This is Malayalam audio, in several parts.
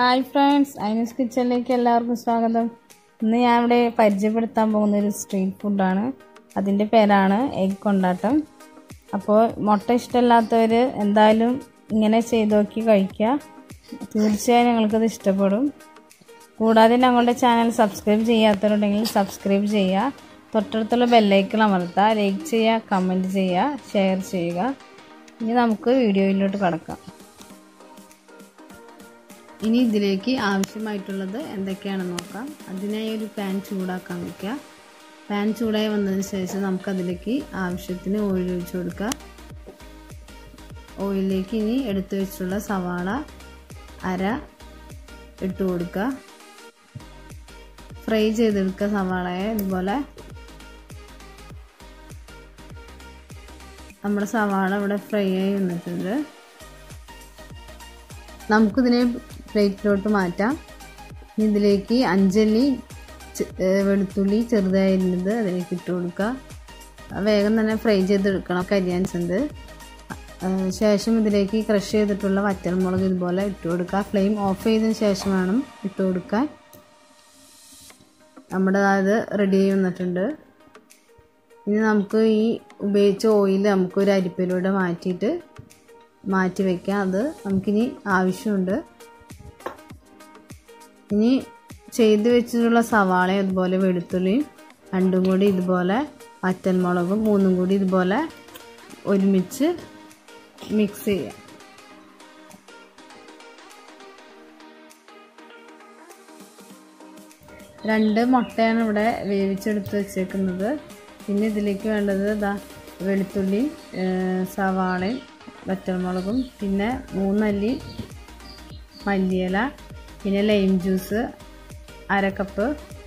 ഹായ് ഫ്രണ്ട്സ് ഐനസ് കിച്ചണിലേക്ക് എല്ലാവർക്കും സ്വാഗതം ഇന്ന് ഞാൻ ഇവിടെ പരിചയപ്പെടുത്താൻ പോകുന്ന ഒരു സ്ട്രീറ്റ് ഫുഡാണ് അതിൻ്റെ പേരാണ് എഗ് കൊണ്ടാട്ടം അപ്പോൾ മുട്ട ഇഷ്ടമില്ലാത്തവർ എന്തായാലും ഇങ്ങനെ ചെയ്ത് നോക്കി കഴിക്കുക തീർച്ചയായും നിങ്ങൾക്കത് ഇഷ്ടപ്പെടും കൂടാതെ ഞങ്ങളുടെ ചാനൽ സബ്സ്ക്രൈബ് ചെയ്യാത്തവരുണ്ടെങ്കിൽ സബ്സ്ക്രൈബ് ചെയ്യുക തൊട്ടടുത്തുള്ള ബെല്ലൈക്കൺ അമർത്തുക ലൈക്ക് ചെയ്യുക കമൻറ്റ് ചെയ്യുക ഷെയർ ചെയ്യുക ഇനി നമുക്ക് വീഡിയോയിലോട്ട് കടക്കാം ഇനി ഇതിലേക്ക് ആവശ്യമായിട്ടുള്ളത് എന്തൊക്കെയാണെന്ന് നോക്കാം അതിനായി ഒരു പാൻ ചൂടാക്കാൻ വയ്ക്കുക പാൻ ചൂടായി വന്നതിന് ശേഷം നമുക്കതിലേക്ക് ആവശ്യത്തിന് ഓയിൽ ഒഴിച്ചു കൊടുക്കുക ഓയിലിലേക്ക് ഇനി എടുത്തു വെച്ചിട്ടുള്ള സവാള അര ഇട്ട് കൊടുക്കുക ഫ്രൈ ചെയ്തെടുക്കുക സവാളയെ ഇതുപോലെ നമ്മുടെ സവാള ഇവിടെ ഫ്രൈ ആയി വന്നിട്ടുണ്ട് നമുക്കിതിനെ പ്ലേറ്റിലോട്ട് മാറ്റാം ഇതിലേക്ക് അഞ്ചല്ലി വെളുത്തുള്ളി ചെറുതായിരുന്നത് അതിലേക്ക് ഇട്ട് കൊടുക്കുക വേഗം തന്നെ ഫ്രൈ ചെയ്തെടുക്കണം കരിയാൻസുണ്ട് ശേഷം ഇതിലേക്ക് ക്രഷ് ചെയ്തിട്ടുള്ള വറ്റൽമുളക് ഇതുപോലെ ഇട്ട് കൊടുക്കുക ഫ്ലെയിം ഓഫ് ചെയ്തതിന് ശേഷം വേണം ഇട്ട് കൊടുക്കാൻ നമ്മുടെ അത് റെഡി ആയി വന്നിട്ടുണ്ട് ഇനി നമുക്ക് ഈ ഉപയോഗിച്ച ഓയിൽ നമുക്ക് ഒരു അരിപ്പയിലൂടെ മാറ്റിയിട്ട് മാറ്റി വയ്ക്കാം അത് നമുക്കിനി ആവശ്യമുണ്ട് ഇനി ചെയ്ത് വെച്ചിട്ടുള്ള സവാളയും അതുപോലെ വെളുത്തുള്ളിയും രണ്ടും കൂടി ഇതുപോലെ വറ്റൽമുളകും മൂന്നും കൂടി ഇതുപോലെ ഒരുമിച്ച് മിക്സ് ചെയ്യാം രണ്ട് മുട്ടയാണ് ഇവിടെ വേവിച്ചെടുത്ത് വെച്ചേക്കുന്നത് പിന്നെ ഇതിലേക്ക് വേണ്ടത് ഇതാ വെളുത്തുള്ളി സവാളയും വറ്റൽമുളകും പിന്നെ മൂന്നല്ലി മല്ലിയില പിന്നെ ലൈം ജ്യൂസ് അര കപ്പ്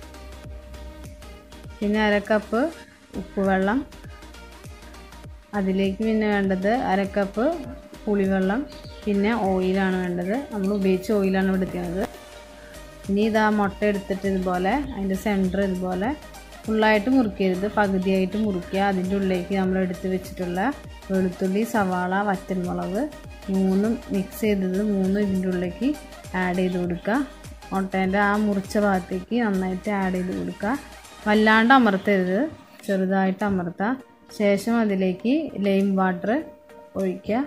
പിന്നെ അര കപ്പ് ഉപ്പുവെള്ളം അതിലേക്ക് പിന്നെ വേണ്ടത് അര കപ്പ് പുളിവെള്ളം പിന്നെ ഓയിലാണ് വേണ്ടത് നമ്മൾ ഉപയോഗിച്ച ഓയിലാണ് ഇവിടെ എടുക്കുന്നത് ഇനി ഇതാ മുട്ട എടുത്തിട്ട് ഇതുപോലെ അതിൻ്റെ സെൻറ്റർ ഇതുപോലെ ഫുള്ളായിട്ട് മുറിക്കരുത് പകുതിയായിട്ട് മുറിക്കുക അതിൻ്റെ ഉള്ളിലേക്ക് നമ്മൾ എടുത്ത് വെച്ചിട്ടുള്ള വെളുത്തുള്ളി സവാള വറ്റൽമുളക് മൂന്നും മിക്സ് ചെയ്തത് മൂന്നും ഇതിൻ്റെ ഉള്ളിലേക്ക് ആഡ് ചെയ്ത് കൊടുക്കുക മുട്ടേൻ്റെ ആ മുറിച്ച ഭാഗത്തേക്ക് നന്നായിട്ട് ആഡ് ചെയ്ത് കൊടുക്കുക വല്ലാണ്ട് അമർത്തരുത് ചെറുതായിട്ട് അമർത്തുക ശേഷം അതിലേക്ക് ലൈം വാട്ടർ ഒഴിക്കുക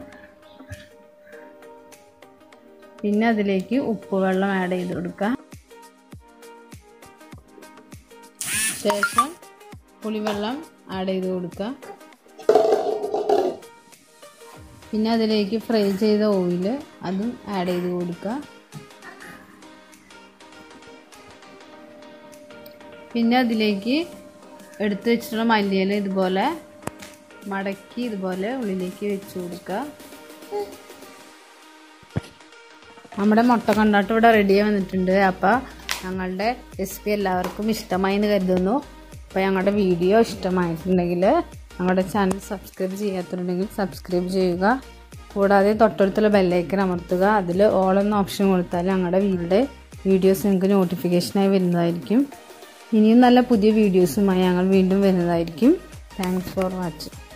പിന്നെ അതിലേക്ക് ഉപ്പ് വെള്ളം ആഡ് ചെയ്ത് കൊടുക്കുക ശേഷം പുളിവെള്ളം ആഡ് ചെയ്ത് കൊടുക്കുക പിന്നെ അതിലേക്ക് ഫ്രൈ ചെയ്ത ഓയിൽ അതും ആഡ് ചെയ്ത് കൊടുക്കുക പിന്നെ അതിലേക്ക് എടുത്തു വെച്ചിട്ടുള്ള മല്ലിയില ഇതുപോലെ മടക്കി ഇതുപോലെ ഉള്ളിലേക്ക് വെച്ച് കൊടുക്കുക നമ്മുടെ മുട്ട കൊണ്ടാട്ടം ഇവിടെ റെഡി വന്നിട്ടുണ്ട് അപ്പോൾ ഞങ്ങളുടെ റെസിപ്പി എല്ലാവർക്കും ഇഷ്ടമായി എന്ന് കരുതുന്നു അപ്പോൾ ഞങ്ങളുടെ വീഡിയോ ഇഷ്ടമായിട്ടുണ്ടെങ്കിൽ ഞങ്ങളുടെ ചാനൽ സബ്സ്ക്രൈബ് ചെയ്യാത്തവരുണ്ടെങ്കിൽ സബ്സ്ക്രൈബ് ചെയ്യുക കൂടാതെ തൊട്ടടുത്തുള്ള ബെല്ലൈക്കൻ അമർത്തുക അതിൽ ഓൾ എന്ന ഓപ്ഷൻ കൊടുത്താൽ ഞങ്ങളുടെ വീടിൻ്റെ വീഡിയോസ് നിങ്ങൾക്ക് നോട്ടിഫിക്കേഷനായി വരുന്നതായിരിക്കും ഇനിയും നല്ല പുതിയ വീഡിയോസുമായി ഞങ്ങൾ വീണ്ടും വരുന്നതായിരിക്കും താങ്ക്സ് ഫോർ വാച്ചിങ്